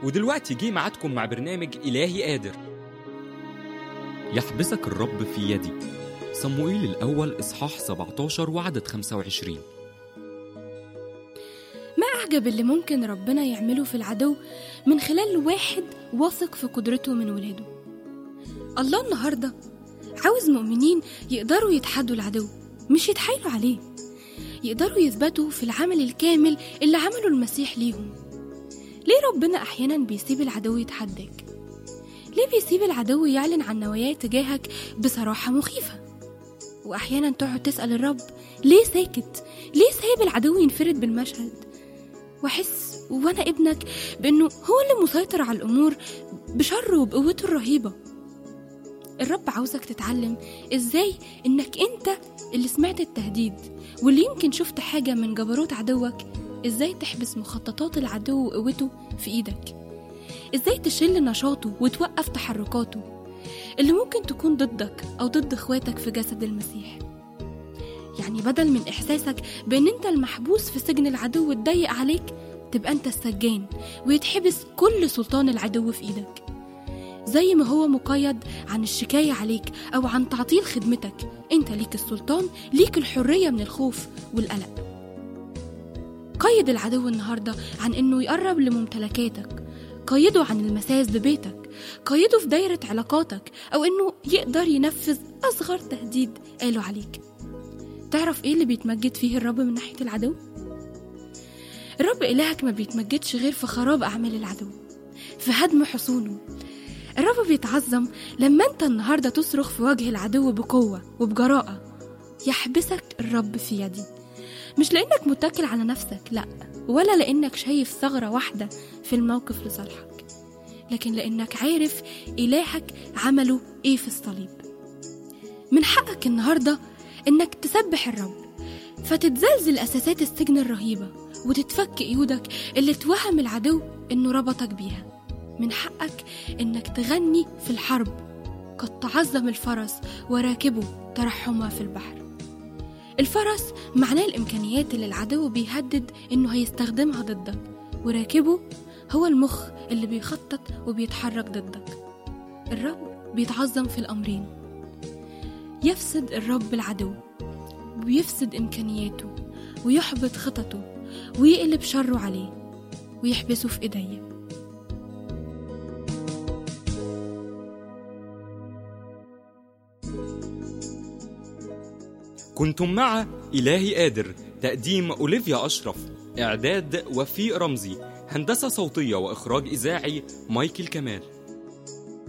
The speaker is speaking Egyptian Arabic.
ودلوقتي جه ميعادكم مع برنامج إلهي قادر يحبسك الرب في يدي صموئيل الأول إصحاح 17 وعدد 25 ما أعجب اللي ممكن ربنا يعمله في العدو من خلال واحد واثق في قدرته من ولاده الله النهاردة عاوز مؤمنين يقدروا يتحدوا العدو مش يتحايلوا عليه يقدروا يثبتوا في العمل الكامل اللي عمله المسيح ليهم ليه ربنا أحيانا بيسيب العدو يتحداك؟ ليه بيسيب العدو يعلن عن نواياه تجاهك بصراحة مخيفة؟ وأحيانا تقعد تسأل الرب ليه ساكت؟ ليه سايب العدو ينفرد بالمشهد؟ وأحس وأنا ابنك بأنه هو اللي مسيطر على الأمور بشره وبقوته الرهيبة الرب عاوزك تتعلم ازاي انك انت اللي سمعت التهديد واللي يمكن شفت حاجة من جبروت عدوك ازاي تحبس مخططات العدو وقوته في ايدك ازاي تشل نشاطه وتوقف تحركاته اللي ممكن تكون ضدك او ضد اخواتك في جسد المسيح يعني بدل من احساسك بان انت المحبوس في سجن العدو الضيق عليك تبقى انت السجان ويتحبس كل سلطان العدو في ايدك زي ما هو مقيد عن الشكاية عليك أو عن تعطيل خدمتك أنت ليك السلطان ليك الحرية من الخوف والقلق قيد العدو النهاردة عن أنه يقرب لممتلكاتك قيده عن المساس ببيتك قيده في دايرة علاقاتك أو أنه يقدر ينفذ أصغر تهديد قاله عليك تعرف إيه اللي بيتمجد فيه الرب من ناحية العدو؟ الرب إلهك ما بيتمجدش غير في خراب أعمال العدو في هدم حصونه الرب بيتعظم لما انت النهارده تصرخ في وجه العدو بقوة وبجراءة يحبسك الرب في يدي مش لأنك متكل على نفسك لأ ولا لأنك شايف ثغرة واحدة في الموقف لصالحك لكن لأنك عارف إلهك عمله إيه في الصليب من حقك النهاردة إنك تسبح الرب فتتزلزل أساسات السجن الرهيبة وتتفك قيودك اللي توهم العدو إنه ربطك بيها من حقك إنك تغني في الحرب قد تعظم الفرس وراكبه ترحما في البحر الفرس معناه الإمكانيات اللي العدو بيهدد إنه هيستخدمها ضدك وراكبه هو المخ اللي بيخطط وبيتحرك ضدك الرب بيتعظم في الأمرين يفسد الرب العدو ويفسد إمكانياته ويحبط خططه ويقلب شره عليه ويحبسه في إيديه كنتم مع إلهي قادر تقديم أوليفيا أشرف إعداد وفيق رمزي هندسة صوتية وإخراج إذاعي مايكل كمال